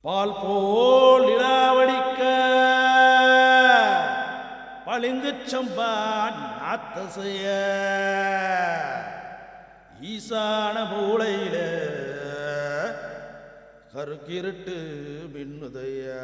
பால் போல் இளாவடிக்க பளிங்கு சம்பா நாத்தசைய ஈசான மூளையில கருக்கிருட்டு மின்னுதையா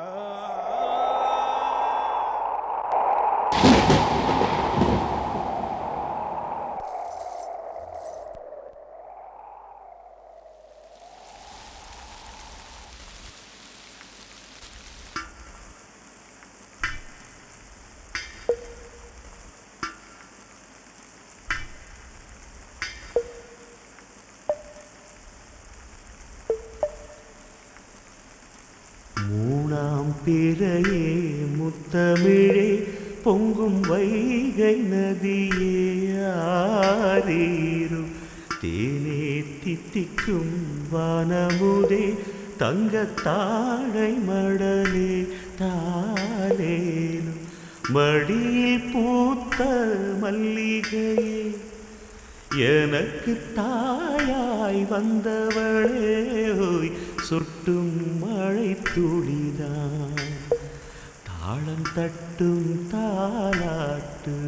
மூணாம் பிறையே முத்தமிழே பொங்கும் வைகை நதியே ஆரீரும் தேனே தித்திக்கும் வானமுதே தங்கத் தாழை மடலே தாளேனும் மடியில் பூத்த மல்லிகையே எனக்கு தாயாய் வந்தவளே ஓய் சுட்டும் மழை துளிதான் தாளம் தட்டும் தாலாட்டு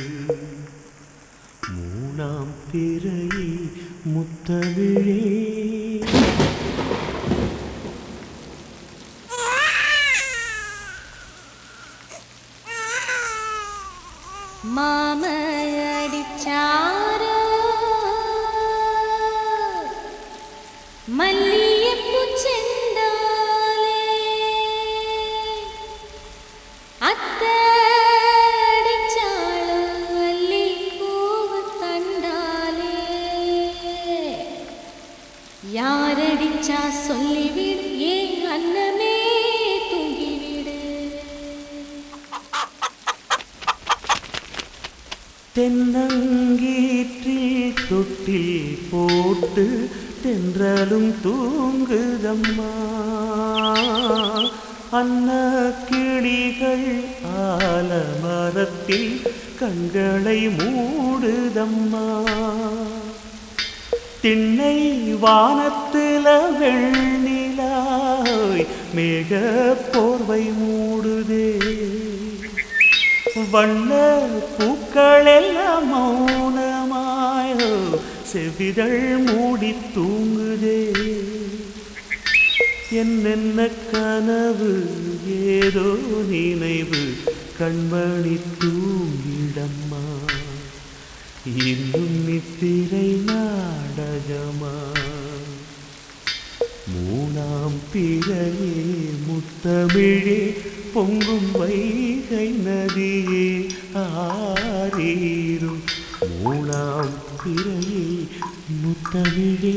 மூணாம் பிறையே முத்தமிழே மாமடிச்சார மல்லியப்பூ செந்தாலே அத்தடிச்சாள அல்லி பூவு தண்டாலே யாரடிச்சா சொல்லிவிடு ஏன் அன்னமே தூங்கிவிடு தென்னங்கீற்றில் தொட்டில் போட்டு தென்றலும் தூங்குதம்மா அன்ன கிளிகள் ஆலமரத்தில் கண்களை மூடுதம்மா திண்ணை வானத்தில வெண்ணிலாய் மேக போர்வை மூடுதே வண்ண பூக்கள் எல்லாம் மௌனமாயோ செவிதழ் மூடி தூங்குதே என்னென்ன கனவு ஏதோ நினைவு கண்மணி தூங்கிடம்மா இன்னும் நித்திரை நாடகமா மூணாம் பிறையே முத்தமிழே பொங்கும் வைகை நதியே ஆரீரும் மூணாம் பிறையே முத்தமிழே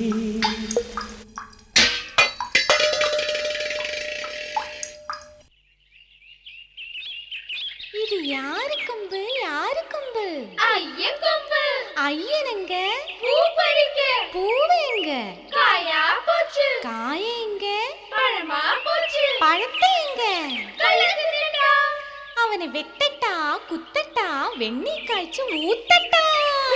இது யாரு கம்பு யாரு கம்பு ஐயன் கொம்பு ஐயனங்க பூ பறிக்க பூவு எங்க காயா போச்சு காய எங்க பழமா போச்சு பழத்தை எங்க கல்லுக்கு திட்டா அவனை வெட்டட்டா குத்தட்டா வெண்ணெய் காய்ச்சி ஊத்தட்டா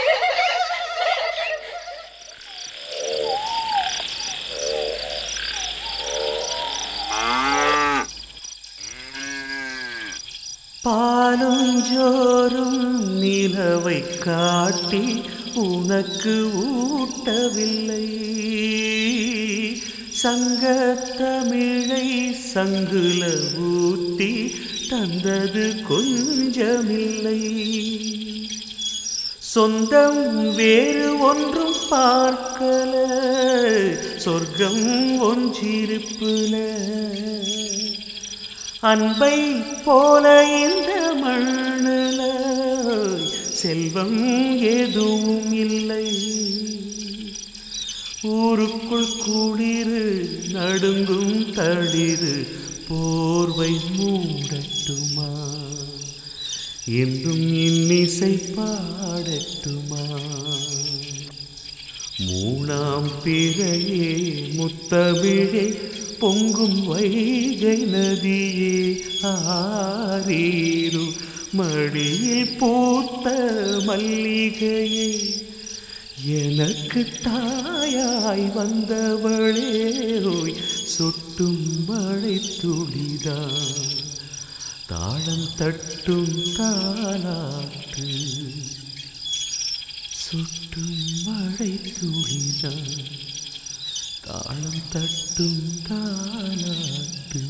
பாலும் ஜோறும் நிலவை காட்டி உனக்கு ஊட்டவில்லை சங்கத்தமிழை சங்குல ஊத்தி தந்தது கொஞ்சமில்லை சொந்தம் வேறு ஒன்றும் பார்க்கல சொர்க்கம் ஒன்றிருப்புல அன்பை போல இந்த மண்ணில் செல்வம் எதுவும் இல்லை ஊருக்குள் குளிரு நடுங்கும் தளிரு போர்வை மூடட்டுமா என்றும் இன்னிசை பாடட்டுமா மூணாம் பிறையே முத்தமிழே பொங்கும் வைகை நதியே ஆரீரு மடியில் பூத்த மல்லிகையே எனக்கு தாயாய் வந்தவளே ஓய் சொட்டும் மழை துளிதான் தாளம் தட்டும் தாலாட்டு சொட்டும் மழை துளிதான் தாளம் தட்டும் தாலாட்டு